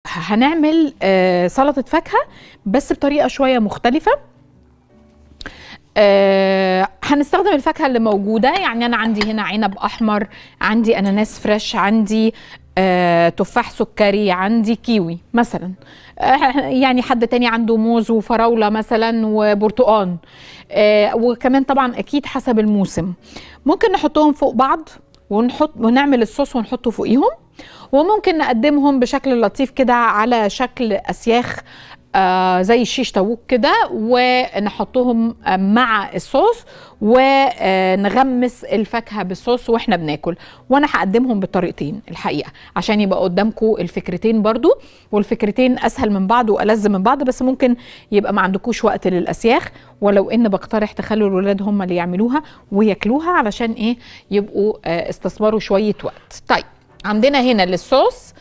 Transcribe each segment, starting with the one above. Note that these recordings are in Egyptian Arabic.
هنعمل آه سلطه فاكهه بس بطريقه شويه مختلفه آه هنستخدم الفاكهه اللي موجوده يعني انا عندي هنا عنب احمر عندي اناناس فريش عندي آه تفاح سكري عندي كيوي مثلا آه يعني حد تاني عنده موز وفراوله مثلا وبرتقان آه وكمان طبعا اكيد حسب الموسم ممكن نحطهم فوق بعض ونحط ونعمل الصوص ونحطه فوقيهم وممكن نقدمهم بشكل لطيف كده على شكل اسياخ آه زي الشيش طاووق كده ونحطهم آه مع الصوص ونغمس الفاكهه بالصوص واحنا بناكل وانا هقدمهم بالطريقتين الحقيقه عشان يبقى قدامكم الفكرتين برضو والفكرتين اسهل من بعض والذ من بعض بس ممكن يبقى ما عندكوش وقت للاسياخ ولو ان بقترح تخلوا الولاد هم اللي يعملوها وياكلوها علشان ايه يبقوا آه استثمروا شويه وقت طيب عندنا هنا للصوص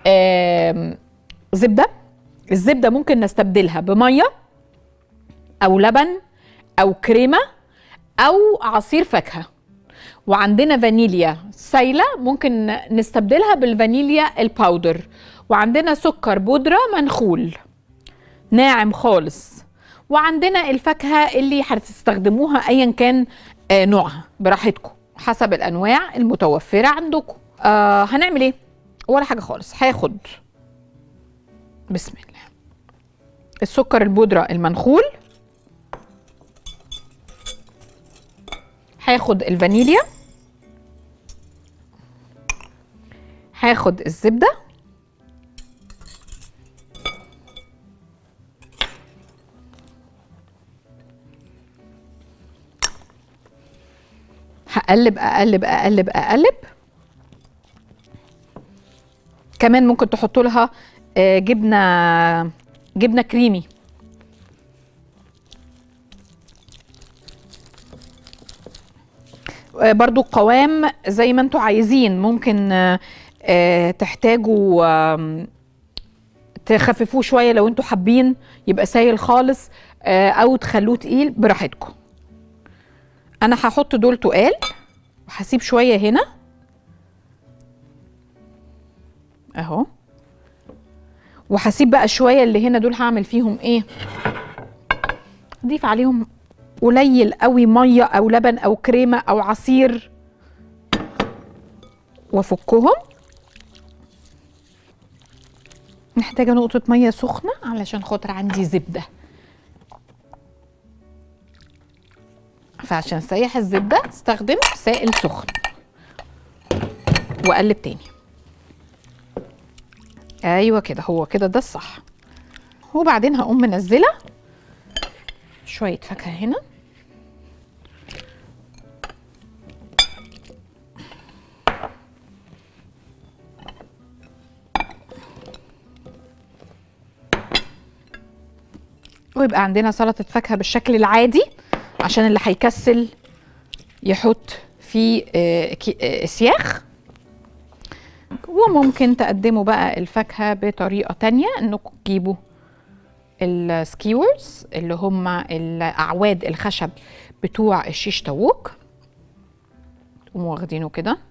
زبده الزبده ممكن نستبدلها بميه او لبن او كريمه او عصير فاكهه وعندنا فانيليا سايله ممكن نستبدلها بالفانيليا الباودر وعندنا سكر بودره منخول ناعم خالص وعندنا الفاكهه اللي هتستخدموها ايا كان آه نوعها براحتكم حسب الانواع المتوفره عندكم آه هنعمل ايه ولا حاجه خالص هاخد بسم الله السكر البودرة المنخول هاخد الفانيليا هاخد الزبدة هقلب اقلب اقلب اقلب كمان ممكن تحطوا لها جبنه جبنه كريمي برضو القوام زي ما انتوا عايزين ممكن تحتاجوا تخففوه شويه لو انتوا حابين يبقى سايل خالص او تخلوه تقيل براحتكم انا هحط دول تقال وهسيب شويه هنا اهو وهسيب بقى شويه اللي هنا دول هعمل فيهم ايه اضيف عليهم قليل قوي ميه او لبن او كريمه او عصير وافكهم محتاجه نقطه ميه سخنه علشان خاطر عندي زبده فعشان سيح الزبده استخدم سائل سخن واقلب تاني ايوه كده هو كده ده الصح وبعدين هقوم منزله شويه فاكهه هنا ويبقى عندنا سلطه فاكهه بالشكل العادي عشان اللي هيكسل يحط فيه سياخ وممكن تقدموا بقى الفاكهه بطريقه تانية انكم تجيبوا السكيورز اللي هم الاعواد الخشب بتوع الشيش طاووق تقوموا واخدينه كده